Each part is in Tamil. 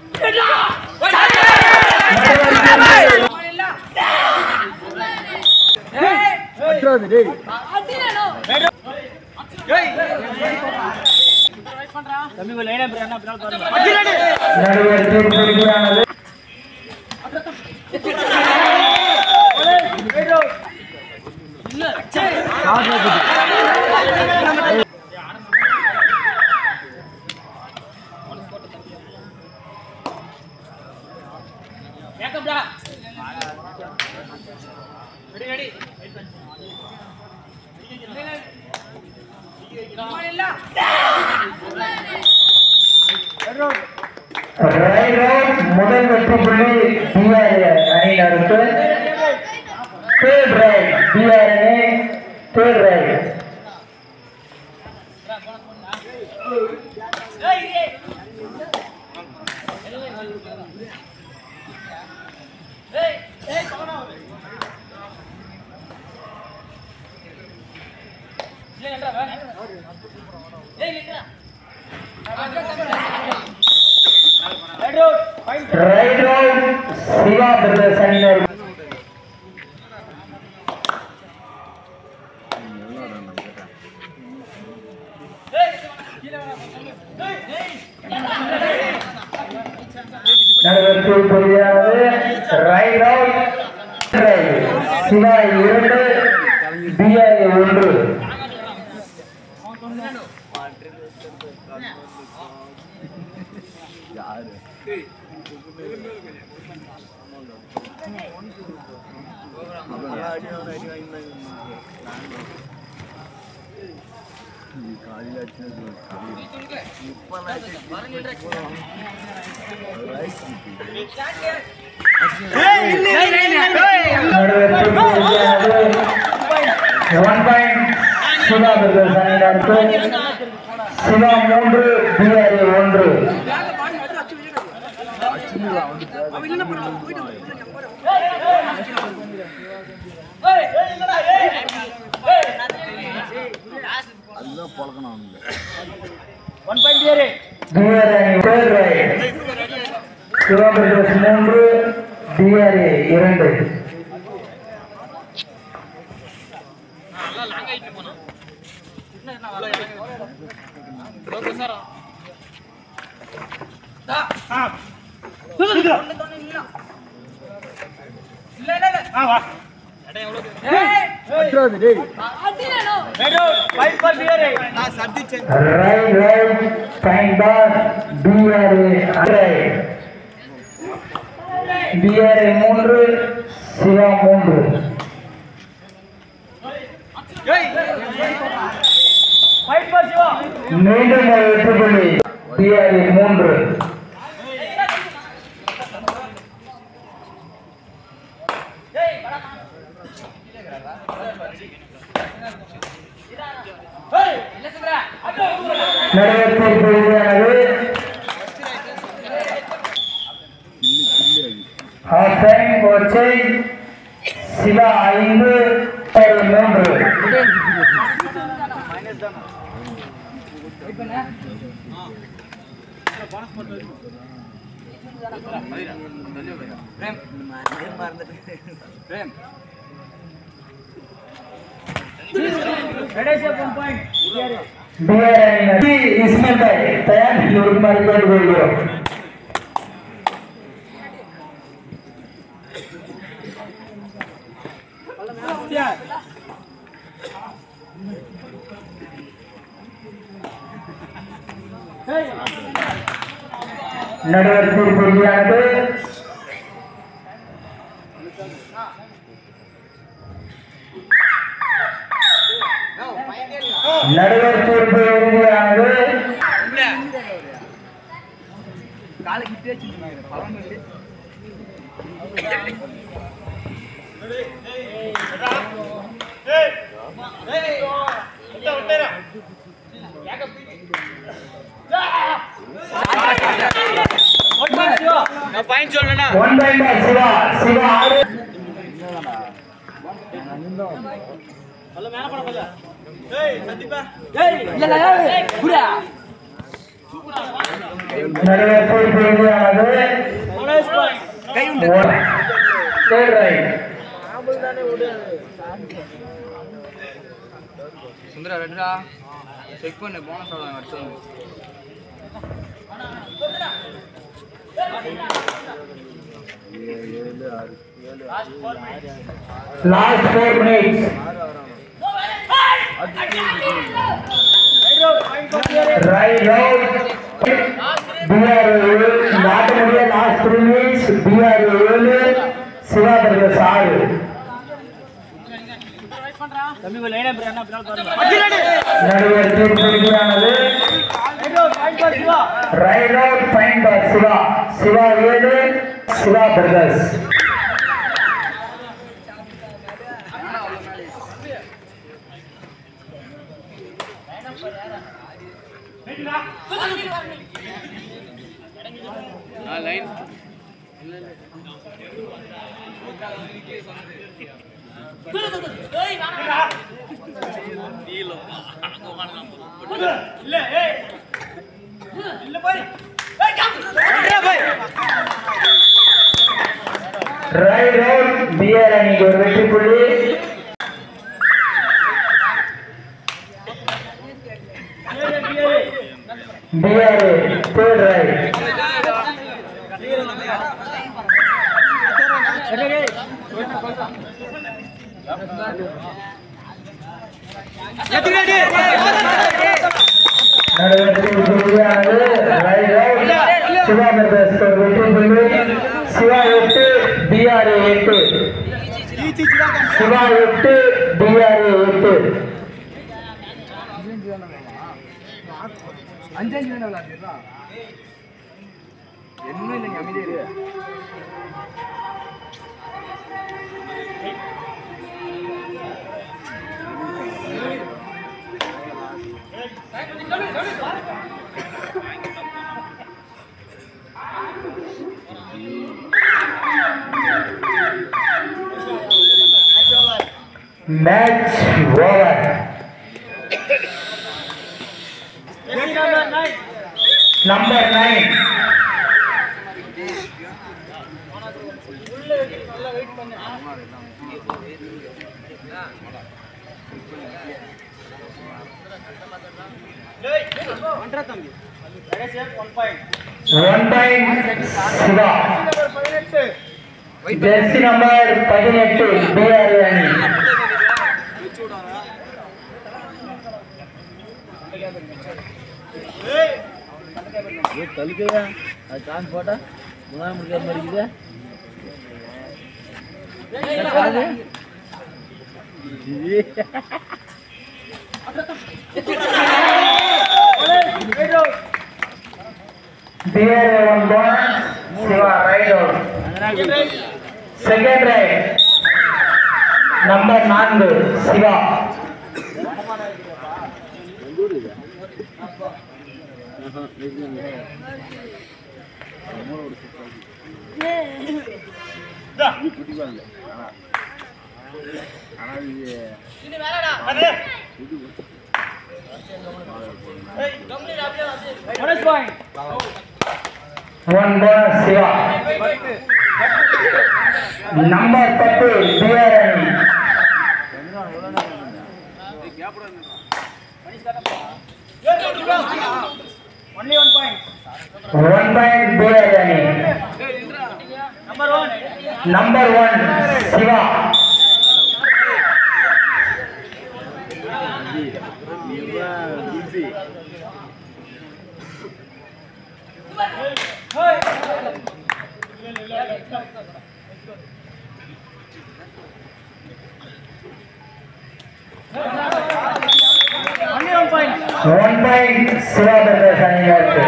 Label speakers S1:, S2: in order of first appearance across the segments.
S1: நடுவர் தீர்ப்பு ரைட் ரைட் முதல் வெற்றி புள்ளி பிஆர் அணியினருக்கு தேர்ட் ரைட் பிஆர் அணி third raid raid raid Siva brothers அணியினர் நடுவருக்கு புரியாது ரைட் அவுட் ரைட் சிவா இரண்டு பிஆர் ஒன்று நடுவருக்கு புரியாது ஒன் பாயிண்ட் சிவா பிரதர்ஸ் அணியினருக்கு சிவா மூன்று பிஆர் ஒன்று பிஆர் அணி தேர்ட் ரைட் சிவா பிரதர்ஸ் மூன்று பிஆர் இரண்டு raid raid fine pass PRA raid PRA மூன்று சிவா மூன்று மீண்டும் ஒரு வெற்றி புள்ளி பிஆர்ஏ மூன்று நடுவத்தை புள்ளியானது ஹாஃப் டைம் கோச்சை சிவா ஐந்து பிஆர்ஏ மூன்று பிஆர்ஐ இஸ்மாயில் பாய் தயார் இருக்குமாறு கேட்டுக்கொள்கிறோம் நடுவர் தீர்ப்புரியானது நடுவர் தீர்ப்பு இறுதியானது
S2: பாயிண்ட் சொல்லணும்னா
S1: ஒன் பாயிண்ட் சிவா சிவா ஆறு
S2: சந்திப்பா
S3: இல்ல இல்ல புரியா
S1: நடுவர் தீர்ப்பு இறுதியானது தேர்ட் ரைட்
S2: சுந்தரா ரெண்டுடா செக் பண்ணு போனஸ் ஆகும் அடுத்து
S1: last four minutes raid out PR ஏழு நாட்டு முடிய லாஸ்ட் த்ரீ மினிட்ஸ் பிஆர் ஏழு சிவா பிரதேஷ் ஆறு நடுவர் தீர்ப்பு இறுதியானது ரைட் அவுட் ஃபைன் பார் சிவா சிவா ஏழு சிவா பிரதர்ஸ்
S2: ஆ லைன்
S1: ரைட் அவுட் பிஆர் அணிக்கு ஒரு வெற்றி புள்ளி பிஆர் தேர்ட் ரைட் நடுவர் தீர்ப்பு இறுதியானது ரைட் அவுட் சிவா பிரதர்ஸ் ஒரு வெற்றி புள்ளி சிவா எட்டு பிஆர் எட்டு சிவா எட்டு பிஆர் எட்டு
S2: அஞ்சஞ்சு வேணும் விளையாடுறா என்ன இல்லைங்க அமைதியா இரு
S1: match over number nine one point Siva jersey number பதினெட்டு பிஆர் அணி
S2: தலுக்குதா அது சான்ஸ் போட்டா முன்னாடி முடிக்கிற மாதிரி இருக்குதா காது
S1: PR one point Siva raid out second raid number நான்கு Siva one point Siva number பத்து பிஆர் அணி ஒன் பாயிண்ட் பிஆர் அணி number one Siva one point Siva பிரதேஷ் அணியினருக்கு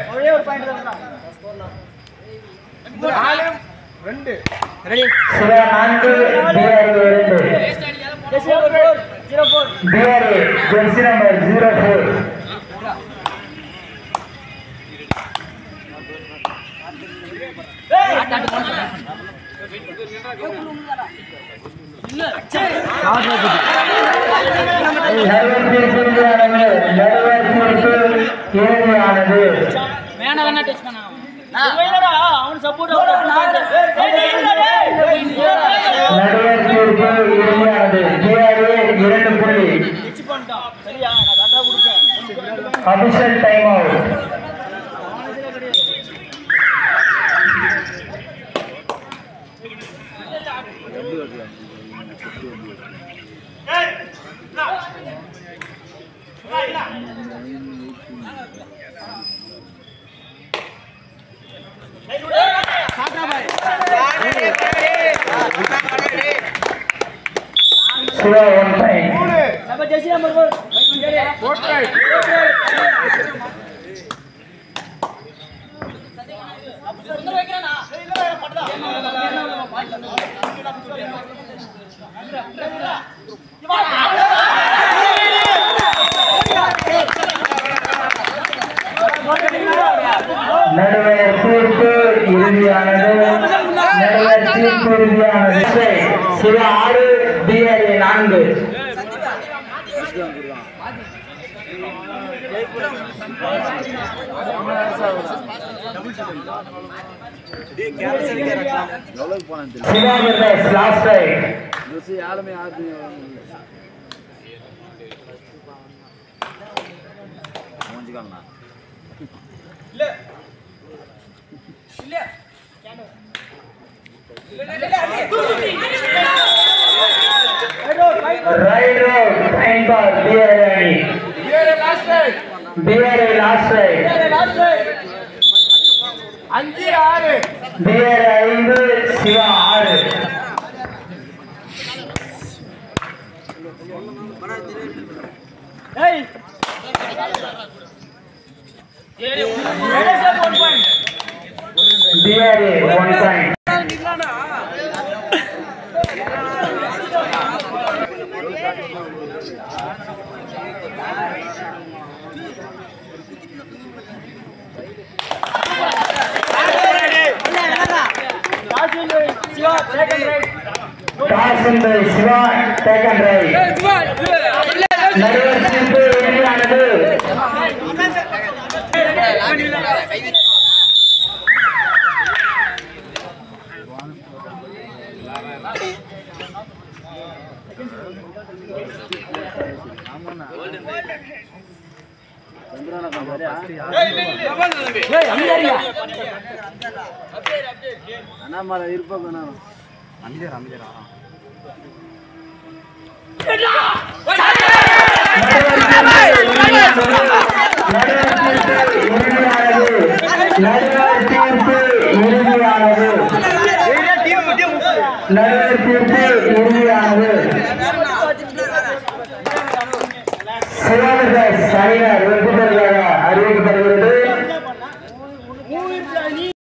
S1: சிவா நான்கு பிஆர் இரண்டு PR jersey number zero four நடுவர் தீர்ப்பு இறுதியானது நடுவர் தீர்ப்பு இறுதியானது
S3: ஏன்னா தானே டச் பண்ணா
S1: நடுவர் தீர்ப்பு இறுதியானது டிஆர்ஏ இரண்டு புள்ளி official time out Siva one time நடுவர் தீர்ப்பு இறுதியானது நடுவர் தீர்ப்பு இறுதியானது சிவா ஆறு டிஆர்ஏ நான்கு Siva brothers last raid raid ரோட் டைம் பாஸ் டிஆர்ஏ அணி டிஆர்ஏ லாஸ்ட் ரைட்
S4: அஞ்சு ஆறு
S1: டிஆர்ஏ ஐந்து சிவா ஆறு டிஆர்ஏ ஒன் பாயிண்ட் டாஸ் இந்த சிவா டேக் அண்ட் ரைட் நடுவர் தீர்ப்பு இறுதியானது நடுவர் தீர்ப்பு இறுதியானது நடுவர் தீர்ப்பு இறுதியானது நடுவர் தீர்ப்பு இறுதியானது சிவபிரகாஷ் அணியினர் வெற்றி